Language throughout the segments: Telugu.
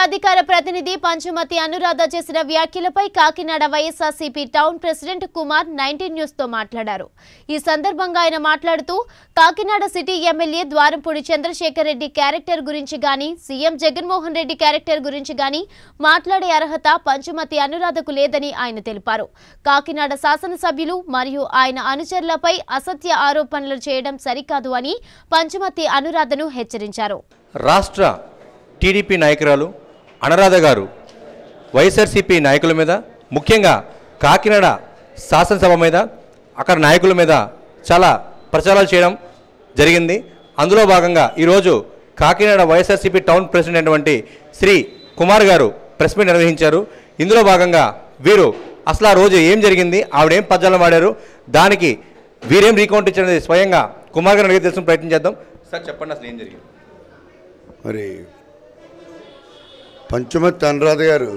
అధికార ప్రతినిధి పంచుమతి అనురాధ చేసిన వ్యాఖ్యలపై Kakinada YSRCP town president Kumar nineteen news తో మాట్లాడారు ఈ సందర్భంగా ఆయన మాట్లాడుతూ Kakinada city MLA Dwarampudi Chandrasekhar Reddy character గురించి గాని సీఎం జగన్మోహన్ రెడ్డి క్యారెక్టర్ గురించి గాని మాట్లాడే అర్హత పంచుమతి అనురాధకు లేదని ఆయన తెలిపారు కాకినాడ శాసనసభ్యులు మరియు ఆయన అనుచరులపై అసత్య ఆరోపణలు చేయడం సరికాదు అని పంచుమతి అనురాధను హెచ్చరించారు రాష్ట్ర టీడీపీ నాయకురాలు అనురాధ గారు వైఎస్ఆర్సీపీ నాయకుల మీద ముఖ్యంగా కాకినాడ శాసనసభ మీద అక్కడ నాయకుల మీద చాలా ప్రచారాలు చేయడం జరిగింది అందులో భాగంగా ఈరోజు కాకినాడ వైఎస్ఆర్సీపీ టౌన్ ప్రెసిడెంట్ అయినటువంటి శ్రీ కుమార్ గారు ప్రెస్ మీట్ నిర్వహించారు ఇందులో భాగంగా వీరు అసలు ఆ రోజు ఏం జరిగింది ఆవిడేం పద్యాలను వాడారు దానికి వీరేం రీకౌంట్ ఇచ్చినది స్వయంగా కుమార్ గారిని అడిగి తెలుసుకుని ప్రయత్నం చేద్దాం సార్ చెప్పండి అసలు ఏం జరిగింది మరి పంచుమతి అనురాధ గారు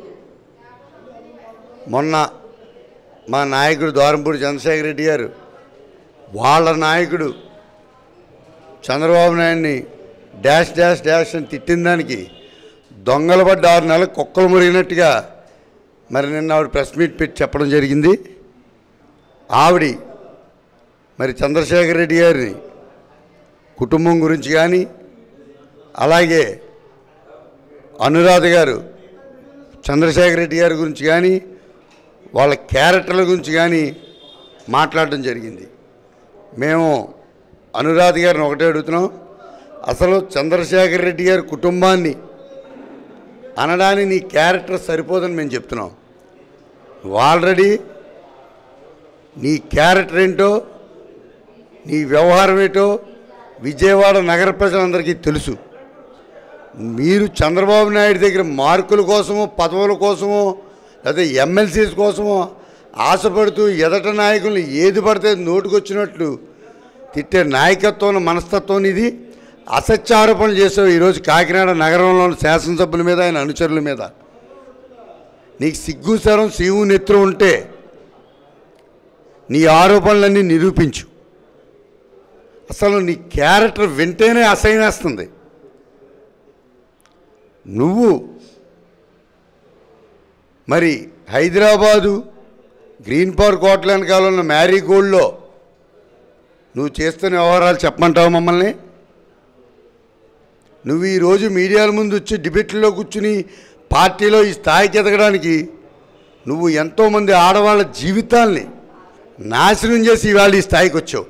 మొన్న మా నాయకుడు ద్వారంపూడి చంద్రశేఖర రెడ్డి గారు వాళ్ళ నాయకుడు చంద్రబాబు నాయుడిని డాష్ డాష్ డాష్ అని తిట్టిన దానికి దొంగలు పడ్డ ఆరు నెలలు కుక్కలు మురిగినట్టుగా మరి నిన్న ఆవిడ ప్రెస్ మీట్ పెట్టి చెప్పడం జరిగింది ఆవిడ మరి చంద్రశేఖర రెడ్డి గారిని కుటుంబం గురించి కానీ అలాగే అనురాధ గారు చంద్రశేఖర రెడ్డి గారి గురించి కానీ వాళ్ళ క్యారెక్టర్ల గురించి కానీ మాట్లాడడం జరిగింది మేము అనురాధ గారిని ఒకటే అడుగుతున్నాం అసలు చంద్రశేఖర రెడ్డి గారి కుటుంబాన్ని అనడానికి నీ క్యారెక్టర్ సరిపోదని మేము చెప్తున్నాం నువ్వు ఆల్రెడీ నీ క్యారెక్టర్ ఏంటో నీ వ్యవహారం ఏంటో విజయవాడ నగర ప్రజలందరికీ తెలుసు మీరు చంద్రబాబు నాయుడు దగ్గర మార్కుల కోసమో పదవుల కోసమో లేదా ఎమ్మెల్సీస్ కోసమో ఆశపడుతూ ఎదట నాయకుల్ని ఏది పడితే నోటుకొచ్చినట్లు తిట్టే నాయకత్వం మనస్తత్వం ఇది అసత్యారోపణలు చేసావు ఈరోజు కాకినాడ నగరంలోని శాసనసభ్యుల మీద ఆయన అనుచరుల మీద నీకు సిగ్గు సరం శివు నెత్తురు ఉంటే నీ ఆరోపణలన్నీ నిరూపించు అసలు నీ క్యారెక్టర్ వింటేనే అసహ్యనేస్తుంది నువ్వు మరి హైదరాబాదు గ్రీన్ పార్క్ హోటల్ వెనకాల ఉన్న మ్యారీగోల్డ్లో నువ్వు చేస్తున్న వ్యవహారాలు చెప్పమంటావు మమ్మల్ని నువ్వు ఈరోజు మీడియాల ముందు వచ్చి డిబేట్లో కూర్చుని పార్టీలో ఈ స్థాయికి ఎదగడానికి నువ్వు ఎంతోమంది ఆడవాళ్ళ జీవితాల్ని నాశనం చేసి ఇవాళ ఈ స్థాయికి వచ్చావు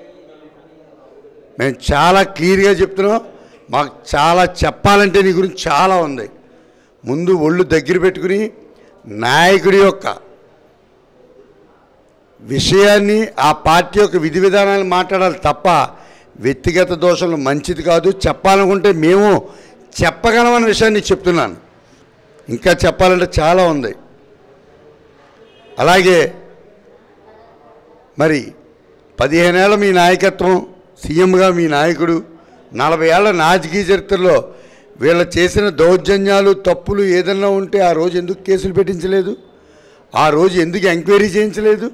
మేము చాలా క్లియర్గా చెప్తున్నాం మాకు చాలా చెప్పాలంటే నీ గురించి చాలా ఉంది ముందు ఒళ్ళు దగ్గర పెట్టుకుని నాయకుడి యొక్క విషయాన్ని ఆ పార్టీ యొక్క విధి విధానాలు మాట్లాడాలి తప్ప వ్యక్తిగత దోషాలు మంచిది కాదు చెప్పాలనుకుంటే మేము చెప్పగలమన్న విషయాన్ని నీకు చెప్తున్నాను ఇంకా చెప్పాలంటే చాలా ఉంది అలాగే మరి పదిహేనేళ్ల మీ నాయకత్వం సీఎంగా మీ నాయకుడు నలభై ఏళ్ల రాజకీయ చరిత్రలో వీళ్ళ చేసిన దౌర్జన్యాలు తప్పులు ఏదన్నా ఉంటే ఆ రోజు ఎందుకు కేసులు పెట్టించలేదు ఆ రోజు ఎందుకు ఎంక్వైరీ చేయించలేదు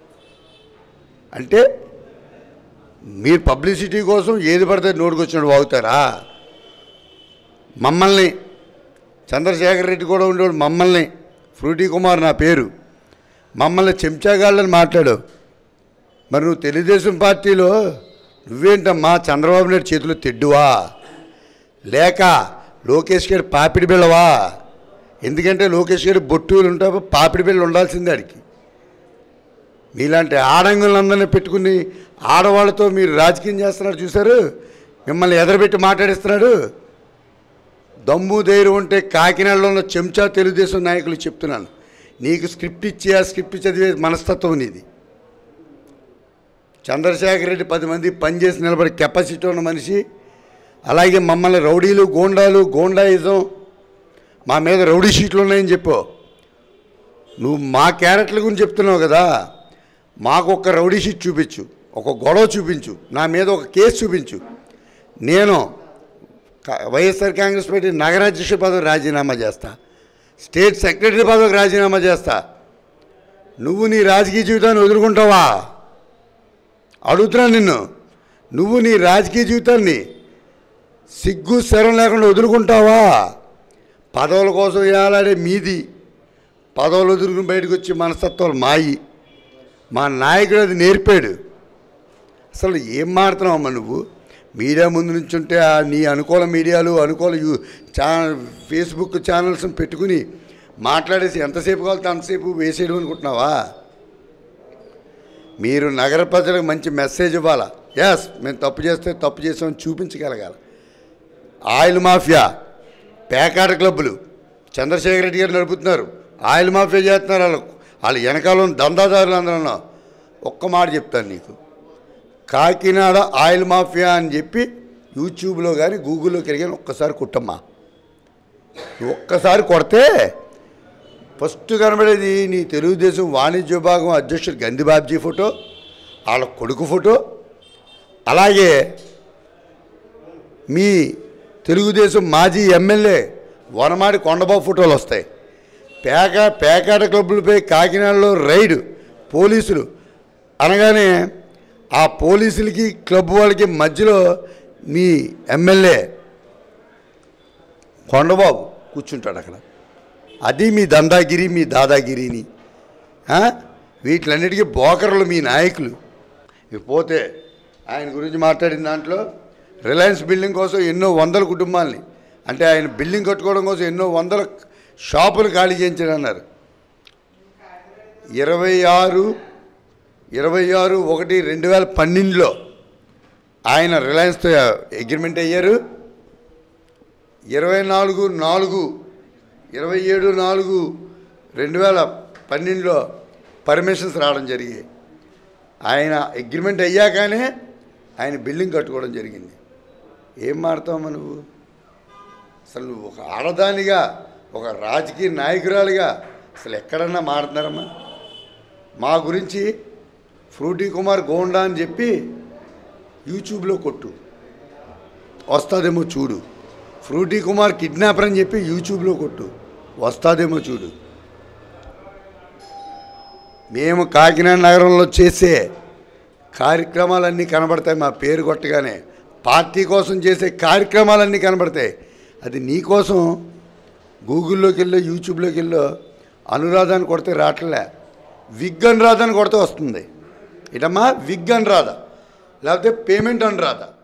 అంటే మీరు పబ్లిసిటీ కోసం ఏది పడితే నోటుకొచ్చినట్టు వాగుతారా మమ్మల్ని చంద్రశేఖర్ రెడ్డి కూడా ఉండేవాడు మమ్మల్ని ఫ్రూటీ కుమార్ నా పేరు మమ్మల్ని చెంచాగాళ్ళని మాట్లాడావు మరి నువ్వు తెలుగుదేశం పార్టీలో నువ్వేంటమ్మా చంద్రబాబు నాయుడు చేతిలో తెడ్డువా లేక లోకేష్ గారి పాపిడి బిళ్ళవా ఎందుకంటే లోకేష్ గారి బొట్టులు ఉంటా పాపిడి బిళ్ళ ఉండాల్సిందే ఆడికి మీలాంటి ఆడంగులందరినీ పెట్టుకుని ఆడవాళ్ళతో మీరు రాజకీయం చేస్తున్నారు చూశారు మిమ్మల్ని ఎదరబెట్టి మాట్లాడిస్తున్నాడు దమ్ము ధైర్యం ఉంటే కాకినాడలో ఉన్న చెంచా తెలుగుదేశం నాయకులు చెప్తున్నాను నీకు స్క్రిప్ట్ ఇచ్చి ఆ స్క్రిప్ట్ చదివే మనస్తత్వం నీది చంద్రశేఖర్ రెడ్డి పది మంది పనిచేసి నిలబడి కెపాసిటీ ఉన్న మనిషి అలాగే మమ్మల్ని రౌడీలు గోండాలు గోండాయిజం మా మీద రౌడీ షీట్లు ఉన్నాయని చెప్పు నువ్వు మా క్యారెక్టర్ల గురించి చెప్తున్నావు కదా మాకు ఒక రౌడీ షీట్ చూపించు ఒక గొడవ చూపించు నా మీద ఒక కేసు చూపించు నేను క- వైఎస్ఆర్ కాంగ్రెస్ పార్టీ నగరాధ్యక్ష పదవి రాజీనామా చేస్తా స్టేట్ సెక్రటరీ పదవికి రాజీనామా చేస్తా నువ్వు నీ రాజకీయ జీవితాన్ని వదులుకుంటావా అడుగుతున్నాను నిన్ను నువ్వు నీ రాజకీయ జీవితాన్ని సిగ్గు శరం లేకుండా వదులుకుంటావా పదవుల కోసం ఏలాడే మీది పదవులు ఎదురుకుని బయటకు వచ్చి మనస్తత్వాలు మాయి మా నాయకుడు అది నేర్పాడు అసలు ఏం మాడుతున్నావమ్మా నువ్వు మీడియా ముందు నుంచి ఉంటే ఆ నీ అనుకూల మీడియాలు అనుకూల యూ ఛానల్ ఫేస్బుక్ ఛానల్స్ పెట్టుకుని మాట్లాడేసి ఎంతసేపు కావాలితే అంతసేపు వేసేయడం అనుకుంటున్నావా మీరు నగర ప్రజలకు మంచి మెసేజ్ ఇవ్వాలా ఎస్ మేము తప్పు చేస్తే తప్పు చేసామని చూపించగలగాలి ఆయిల్ మాఫియా పేకాట క్లబ్బులు చంద్రశేఖర్ రెడ్డి గారు నడుపుతున్నారు ఆయిల్ మాఫియా చేస్తున్నారు వాళ్ళు వాళ్ళు వెనకాల ఉన్న దందాదారులు అందరూ ఒక్క మాట చెప్తాను నీకు కాకినాడ ఆయిల్ మాఫియా అని చెప్పి యూట్యూబ్లో కానీ గూగుల్లోకి వెళ్ళి కానీ ఒక్కసారి కుట్టమ్మా నువ్వు ఒక్కసారి కొడితే ఫస్ట్ కనబడేది నీ తెలుగుదేశం వాణిజ్య విభాగం అధ్యక్షుడు గంధిబాబ్జీ ఫోటో వాళ్ళ కొడుకు ఫోటో అలాగే మీ తెలుగుదేశం మాజీ ఎమ్మెల్యే వనమాడి కొండబాబు ఫోటోలు వస్తాయి పేక పేకాట క్లబ్బులపై కాకినాడలో రైడ్ పోలీసులు అనగానే ఆ పోలీసులకి క్లబ్ వాళ్ళకి మధ్యలో మీ ఎమ్మెల్యే కొండబాబు కూర్చుంటాడు అక్కడ అది మీ దందాగిరి మీ దాదాగిరిని ఆ? వీటిలన్నిటికీ బోకర్లు మీ నాయకులు ఇక పోతే ఆయన గురించి మాట్లాడిన దాంట్లో రిలయన్స్ బిల్డింగ్ కోసం ఎన్నో వందల కుటుంబాలని అంటే ఆయన బిల్డింగ్ కట్టుకోవడం కోసం ఎన్నో వందల షాపులు ఖాళీ చేయించాడన్నారు ఇరవై ఆరు ఇరవై ఆరు ఒకటి రెండు వేల పన్నెండులో ఆయన రిలయన్స్తో అగ్రిమెంట్ అయ్యారు ఇరవై నాలుగు నాలుగు ఇరవై ఏడు నాలుగు రెండు వేల పన్నెండులో పర్మిషన్స్ రావడం జరిగాయి ఆయన అగ్రిమెంట్ అయ్యాకనే ఆయన బిల్డింగ్ కట్టుకోవడం జరిగింది ఏం మాడతావమ్మా నువ్వు అసలు నువ్వు ఒక ఆడదానిగా ఒక రాజకీయ నాయకురాలిగా అసలు ఎక్కడన్నా మాడుతున్నారమ్మా మా గురించి ఫ్రూటీ కుమార్ గోండా అని చెప్పి యూట్యూబ్లో కొట్టు వస్తుందేమో చూడు ఫ్రూటీ కుమార్ కిడ్నాపర్ అని చెప్పి యూట్యూబ్లో కొట్టు వస్తుందేమో చూడు మేము కాకినాడ నగరంలో చేసే కార్యక్రమాలన్నీ కనబడతాయి మా పేరు కొట్టగానే పార్టీ కోసం చేసే కార్యక్రమాలన్నీ కనబడతాయి అది నీ కోసం గూగుల్లోకి వెళ్ళో యూట్యూబ్లోకి వెళ్ళో అనురాధాన్ని కొడితే రావట్లే విగ్ అనురాధాన్ని కొడితే వస్తుంది ఇటమ్మా విగ్ అనురాధ లేకపోతే పేమెంట్ అనురాధ